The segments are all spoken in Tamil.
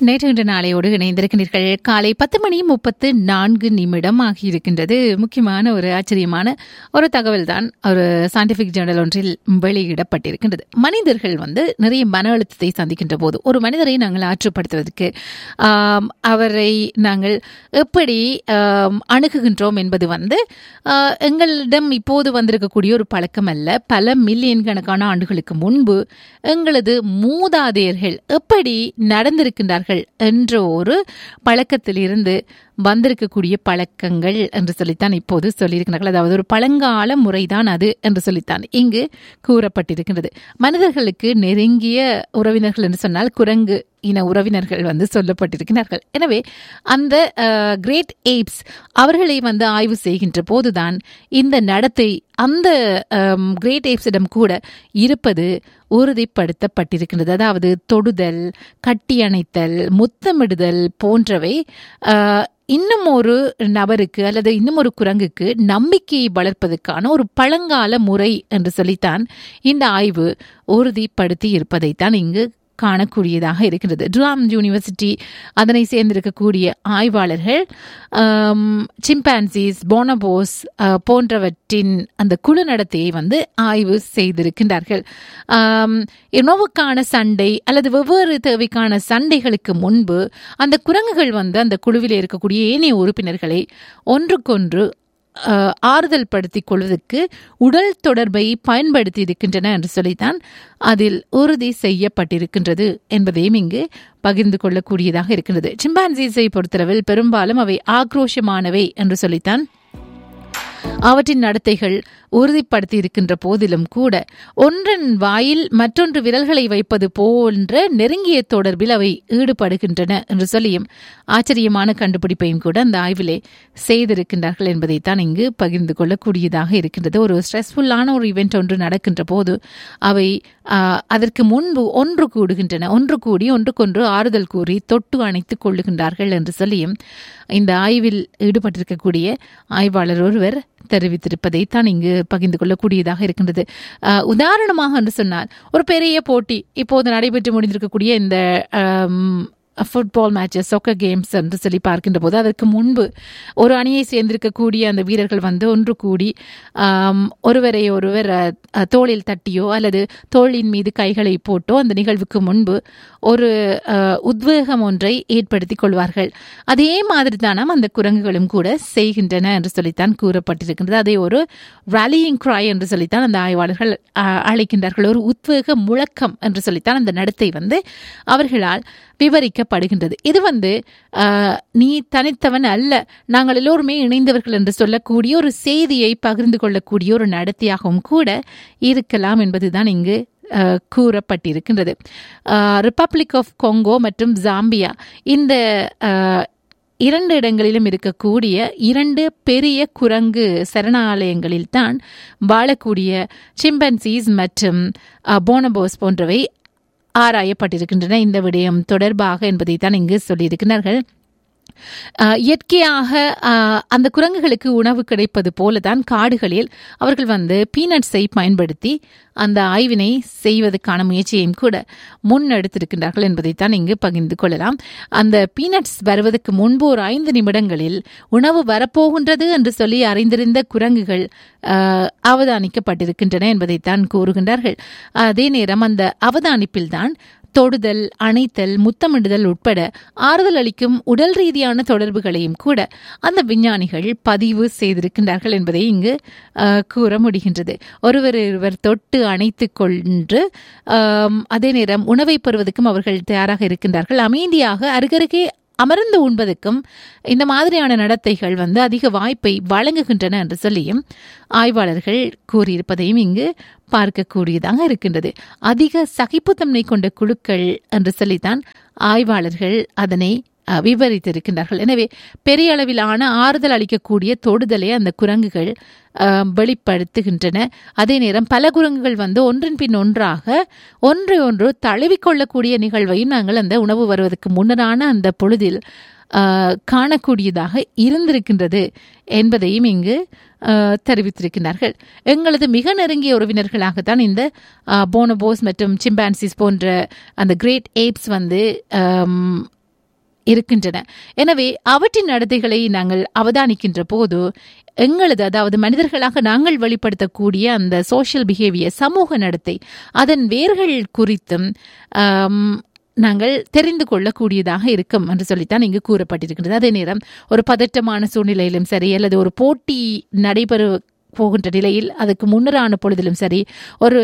நேற்று இன்று நாளையோடு இணைந்திருக்கிறீர்கள் காலை பத்து மணி முப்பத்து நான்கு நிமிடம் ஆகியிருக்கின்றது முக்கியமான ஒரு ஆச்சரியமான ஒரு தகவல் தான் ஒரு சயின்டிபிக் ஜேர்னல் ஒன்றில் வெளியிடப்பட்டிருக்கின்றது மனிதர்கள் வந்து நிறைய மன அழுத்தத்தை சந்திக்கின்ற போது ஒரு மனிதரை நாங்கள் ஆற்றுப்படுத்துவதற்கு ஆம், அவரை நாங்கள் எப்படி ஆம், அணுகுகின்றோம் என்பது வந்து ஆ, எங்களிடம் இப்போது வந்திருக்கக்கூடிய ஒரு பழக்கம் அல்ல பல மில்லியன் கணக்கான ஆண்டுகளுக்கு முன்பு எங்களது மூதாதையர்கள் எப்படி நடந்திருக்கின்றார்கள் என்ற ஒரு பழக்கத்திலிருந்து வந்திருக்கக்கூடிய பழக்கங்கள் என்று சொல்லித்தான் இப்போது சொல்லியிருக்கிறார்கள் அதாவது ஒரு பழங்கால முறைதான் அது என்று சொல்லித்தான் இங்கு கூறப்பட்டிருக்கின்றது மனிதர்களுக்கு நெருங்கிய உறவினர்கள் என்று சொன்னால் குரங்கு இன உறவினர்கள் வந்து சொல்லப்பட்டிருக்கிறார்கள் எனவே அந்த கிரேட் எய்ப்ஸ் அவர்களை வந்து ஆய்வு செய்கின்ற போதுதான் இந்த நடத்தை அந்த கிரேட் எய்ப்ஸிடம் கூட இருப்பது உறுதிப்படுத்தப்பட்டிருக்கின்றது அதாவது தொடுதல் கட்டி அணைத்தல் முத்தமிடுதல் போன்றவை அஹ், இன்னும் ஒரு நபருக்கு அல்லது இன்னும் ஒரு குரங்குக்கு நம்பிக்கையை வளர்ப்பதற்கான ஒரு பழங்கால முறை என்று சொல்லித்தான் இந்த ஆய்வு உறுதிப்படுத்தி இருப்பதைத்தான் இங்கு காணக்கூடியதாக இருக்கிறது ட்ராம் யூனிவர்சிட்டி அதனை சேர்ந்திருக்கக்கூடிய ஆய்வாளர்கள் சிம்பான்சிஸ் போனபோஸ் அஹ், போன்றவற்றின் அந்த குழு நடத்தையை வந்து ஆய்வு செய்திருக்கின்றார்கள் ஆம், உணவுக்கான சண்டை அல்லது வெவ்வேறு தேவைக்கான சண்டைகளுக்கு முன்பு அந்த குரங்குகள் வந்து அந்த குழுவில் இருக்கக்கூடிய ஏனைய உறுப்பினர்களை ஒன்றுக்கொன்று அஹ், ஆறுதல் படுத்திக் கொள்வதற்கு உடல் தொடர்பை பயன்படுத்தி இருக்கின்றன என்று சொல்லித்தான் அதில் உறுதி செய்யப்பட்டிருக்கின்றது என்பதையும் இங்கு பகிர்ந்து கொள்ளக்கூடியதாக இருக்கின்றது சிம்பான்சீஸை பொறுத்தளவில் பெரும்பாலும் அவை ஆக்ரோஷமானவை என்று சொல்லித்தான் அவற்றின் நடத்தைகள் உறுதிப்படுத்தி இருக்கின்ற போதிலும் கூட ஒன்றன் வாயில் மற்றொன்று விரல்களை வைப்பது போன்ற நெருங்கிய தொடர்பில் அவை ஈடுபடுகின்றன என்று சொல்லியும் ஆச்சரியமான கண்டுபிடிப்பையும் கூட அந்த ஆய்விலே செய்திருக்கின்றார்கள் என்பதைத்தான் இங்கு பகிர்ந்து கொள்ளக்கூடியதாக இருக்கின்றது ஒரு ஸ்ட்ரெஸ்ஃபுல்லான ஒரு இவெண்ட் ஒன்று நடக்கின்ற போது அவை ஆ, அதற்கு முன்பு ஒன்று கூடுகின்றன ஒன்று கூடி ஒன்றுக்கொன்று ஆறுதல் கூறி தொட்டு அணைத்துக் கொள்ளுகின்றார்கள் என்று சொல்லியும் இந்த ஆய்வில் ஈடுபட்டிருக்கக்கூடிய ஆய்வாளர் ஒருவர் தெரிவித்திருப்பதை தான் இங்கு பகிர்ந்து கொள்ளக்கூடியதாக இருக்கின்றது அஹ், உதாரணமாக என்று சொன்னால் ஒரு பெரிய போட்டி இப்போது நடைபெற்று முடிந்திருக்கக்கூடிய இந்த ஃபுட்பால் மேட்சஸ் சொக்கர் கேம்ஸ் என்று சொல்லி பார்க்கின்ற போது அதற்கு முன்பு ஒரு அணியை சேர்ந்திருக்கக்கூடிய அந்த வீரர்கள் வந்து ஒன்று கூடி ஆம், ஒருவரை ஒருவர் அஹ், அஹ், தோளில் தட்டியோ அல்லது தோளின் மீது கைகளை போட்டோ அந்த நிகழ்வுக்கு முன்பு ஒரு அஹ், உத்வேகம் ஒன்றை ஏற்படுத்திக் கொள்வார்கள் அதே மாதிரி தானாம் அந்த குரங்குகளும் கூட செய்கின்றன என்று சொல்லித்தான் கூறப்பட்டிருக்கின்றது அதை ஒரு ராலியிங் கிராய் என்று சொல்லித்தான் அந்த ஆய்வாளர்கள் அஹ், அழைக்கின்றார்கள் ஒரு உத்வேக முழக்கம் என்று சொல்லித்தான் அந்த நடத்தை வந்து அவர்களால் விவரிக்கப்படுகின்றது இது வந்து அஹ், நீ தனித்தவன் அல்ல நாங்கள் எல்லோருமே இணைந்தவர்கள் என்று சொல்லக்கூடிய ஒரு செய்தியை பகிர்ந்து கொள்ளக்கூடிய ஒரு நடத்தையாகவும் கூட இருக்கலாம் என்பதுதான் இங்கு அஹ், கூறப்பட்டிருக்கின்றது ரிப்பப்ளிக் ஆஃப் கொங்கோ மற்றும் ஜாம்பியா இந்த அஹ், இரண்டு இடங்களிலும் இருக்கக்கூடிய இரண்டு பெரிய குரங்கு சரணாலயங்களில் தான் வாழக்கூடிய சிம்பன்சீஸ் மற்றும் போனபோஸ் போன்றவை ஆராயப்பட்டிருக்கின்றன இந்த விடயம் தொடர்பாக என்பதை தான் இங்கு சொல்லியிருக்கிறார்கள் அஹ், இயற்கையாக அஹ், அந்த குரங்குகளுக்கு உணவு கிடைப்பது போலதான் காடுகளில் அவர்கள் வந்து பீனட்ஸை பயன்படுத்தி அந்த ஆய்வினை செய்வதற்கான முயற்சியையும் கூட முன்னெடுத்திருக்கின்றார்கள் என்பதைத்தான் இங்கு பகிர்ந்து கொள்ளலாம் அந்த பீனட்ஸ் வருவதற்கு முன்பு ஒரு ஐந்து நிமிடங்களில் உணவு வரப்போகின்றது என்று சொல்லி அறிந்திருந்த குரங்குகள் அஹ், அவதானிக்கப்பட்டிருக்கின்றன என்பதைத்தான் கூறுகின்றார்கள் அதே நேரம் அந்த அவதானிப்பில்தான் தொடுதல் அணைத்தல் முத்தமிடுதல் உட்பட ஆறுதல் அளிக்கும் உடல் ரீதியான தொடர்புகளையும் கூட அந்த விஞ்ஞானிகள் பதிவு செய்திருக்கின்றார்கள் என்பதை இங்கு அஹ், கூற முடிகின்றது ஒருவர் ஒருவர் தொட்டு அணைத்து கொண்டு ஆம், அதே நேரம் உணவை பெறுவதற்கும் அவர்கள் தயாராக இருக்கின்றார்கள் அமைதியாக அருகருகே அமர்ந்து உண்பதற்கும் இந்த மாதிரியான நடத்தைகள் வந்து அதிக வாய்ப்பை வழங்குகின்றன என்று சொல்லியும் ஆய்வாளர்கள் கூறியிருப்பதையும் இங்கு பார்க்கக்கூடியதாக இருக்கின்றது அதிக சகிப்புத்தன்மை கொண்ட குழுக்கள் என்று சொல்லித்தான் ஆய்வாளர்கள் அதனை அஹ், விவரித்திருக்கின்றார்கள் எனவே பெரிய அளவிலான ஆறுதல் அளிக்கக்கூடிய தொடுதலை அந்த குரங்குகள் அஹ், வெளிப்படுத்துகின்றன அதே நேரம் பல குரங்குகள் வந்து ஒன்றின் பின் ஒன்றாக ஒன்றை ஒன்று தழுவிக்கொள்ளக்கூடிய நிகழ்வையும் நாங்கள் அந்த உணவு வருவதற்கு முன்னரான அந்த பொழுதில் அஹ், காணக்கூடியதாக இருந்திருக்கின்றது என்பதையும் இங்கு அஹ், தெரிவித்திருக்கிறார்கள் எங்களது மிக நெருங்கிய உறவினர்களாகத்தான் இந்த அஹ், போனபோஸ் மற்றும் சிம்பான்சிஸ் போன்ற அந்த கிரேட் ஏப்ஸ் வந்து அம், இருக்கின்றன எனவே அவற்றின் நடத்தைகளை நாங்கள் அவதானிக்கின்ற போது எங்களது அதாவது மனிதர்களாக நாங்கள் வெளிப்படுத்தக்கூடிய அந்த சோஷியல் பிஹேவியர் சமூக நடத்தை அதன் வேர்கள் குறித்தும் ஆம், நாங்கள் தெரிந்து கொள்ளக்கூடியதாக இருக்கும் என்று சொல்லித்தான் இங்கு கூறப்பட்டிருக்கின்றது அதே நேரம் ஒரு பதட்டமான சூழ்நிலையிலும் சரி அல்லது ஒரு போட்டி நடைபெற போகின்ற நிலையில் அதுக்கு முன்னரான பொழுதிலும் சரி ஒரு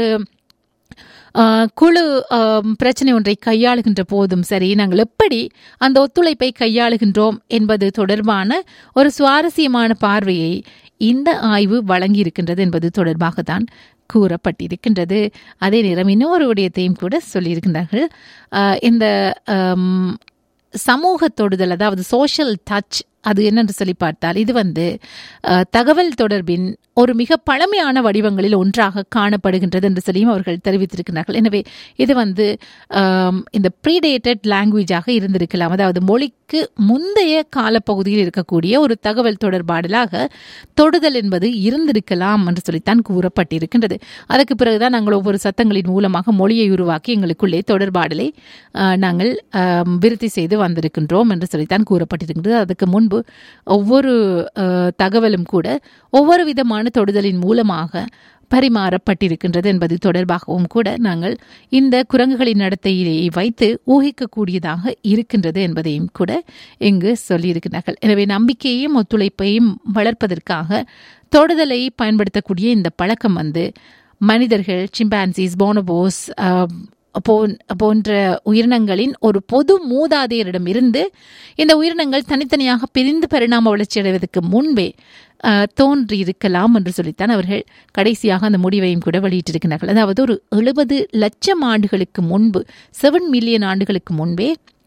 ஆஹ், குழு ஆம், பிரச்சனை ஒன்றை கையாளுகின்ற போதும் சரி நாங்கள் எப்படி அந்த ஒத்துழைப்பை கையாளுகின்றோம் என்பது தொடர்பான ஒரு சுவாரஸ்யமான பார்வையை இந்த ஆய்வு வழங்கியிருக்கின்றது என்பது தொடர்பாகத்தான் கூறப்பட்டிருக்கின்றது அதே நேரம் இன்னொரு விடயத்தையும் கூட சொல்லியிருக்கின்றார்கள் ஆஹ், இந்த ஆம், சமூக தொடுதல் அதாவது சோஷியல் டச் அது என்னென்று சொல்லி பார்த்தால் இது வந்து அஹ், தகவல் தொடர்பின் ஒரு மிக பழமையான வடிவங்களில் ஒன்றாக காணப்படுகின்றது என்று சொல்லியும் அவர்கள் தெரிவித்திருக்கிறார்கள் எனவே இது வந்து ஆம், இந்த ப்ரீடேட்டட் லாங்குவேஜாக இருந்திருக்கலாம் அதாவது மொழிக்கு முந்தைய காலப்பகுதியில் இருக்கக்கூடிய ஒரு தகவல் தொடர்பாடலாக தொடுதல் என்பது இருந்திருக்கலாம் என்று சொல்லித்தான் கூறப்பட்டிருக்கின்றது அதற்கு பிறகுதான் நாங்கள் ஒவ்வொரு சத்தங்களின் மூலமாக மொழியை உருவாக்கி எங்களுக்குள்ளே தொடர்பாடலை ஆஹ், நாங்கள் ஆம், விருத்தி செய்து வந்திருக்கின்றோம் என்று சொல்லித்தான் கூறப்பட்டிருக்கின்றது அதுக்கு முன்பு ஒவ்வொரு ஆஹ், தகவலும் கூட ஒவ்வொரு விதமான தொடுதலின் மூலமாக பரிமாறப்பட்டிருக்கின்றது என்பது தொடர்பாகவும் கூட நாங்கள் இந்த குரங்குகளின் நடத்தையை வைத்து ஊகிக்கக்கூடியதாக இருக்கின்றது என்பதையும் கூட இங்கு சொல்லியிருக்கிறார்கள் எனவே நம்பிக்கையையும் ஒத்துழைப்பையும் வளர்ப்பதற்காக தொடுதலை பயன்படுத்தக்கூடிய இந்த பழக்கம் வந்து மனிதர்கள் சிம்பான்சிஸ் போனபோஸ் போன் போன்ற உயிரினங்களின் ஒரு பொது மூதாதையரிடம் இருந்து இந்த உயிரினங்கள் தனித்தனியாக பிரிந்து பரிணாம வளர்ச்சி அடைவதற்கு முன்பே அஹ், தோன்றியிருக்கலாம் என்று சொல்லித்தான் அவர்கள் கடைசியாக அந்த முடிவையும் கூட வெளியிட்டிருக்கிறார்கள் அதாவது ஒரு எழுபது லட்சம் ஆண்டுகளுக்கு முன்பு செவன் மில்லியன் ஆண்டுகளுக்கு முன்பே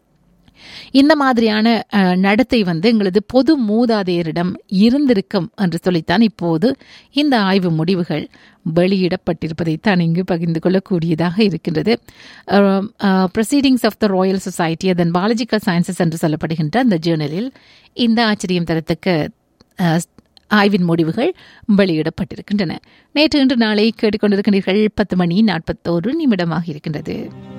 இந்த மாதிரியான அஹ், நடத்தை வந்து எங்களது பொது மூதாதையரிடம் இருந்திருக்கும் என்று சொல்லித்தான் இப்போது இந்த ஆய்வு முடிவுகள் வெளியிடப்பட்டிருப்பதைத்தான் இங்கு பகிர்ந்து கொள்ளக்கூடியதாக இருக்கின்றது proceedings of the royal society அதன் பாலஜிக்கல் சயின்சஸ் என்று சொல்லப்படுகின்ற அந்த ஜேர்னலில் இந்த ஆச்சரியம் தரத்தக்க அஹ், ஆய்வின் முடிவுகள் வெளியிடப்பட்டிருக்கின்றன நேற்று இன்று நாளை கேட்டுக்கொண்டிருக்கின்றீர்கள் பத்து மணி நாற்பத்தோரு நிமிடமாக இருக்கின்றது